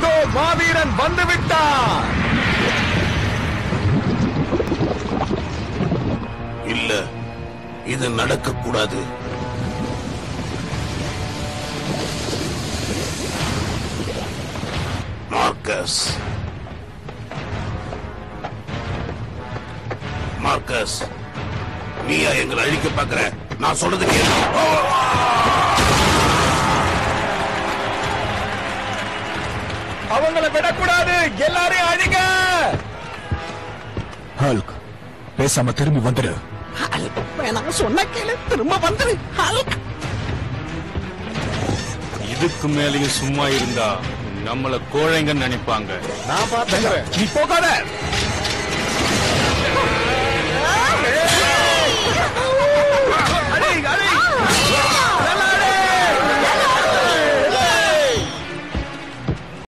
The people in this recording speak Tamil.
இதோ மாவீரன் வந்து விட்டார் இல்ல இது நடக்க கூடாது மார்க்கஸ் மார்க்கஸ் நீயா எங்களை அழிக்க பாக்குற நான் சொல்றது கேளு அவங்கள விடக்கூடாது எல்லாரையும் அழிங்க ஹல்க் பேசாம திரும்பி வந்துரு நான் சொன்ன கேளு திரும்ப வந்துரு ஹல்க் இதுக்கு மேலேயும் சும்மா இருந்தா நம்மள கோழைங்கன்னு நினைப்பாங்க நான் பாத்துக்கிறேன் நீ போகாத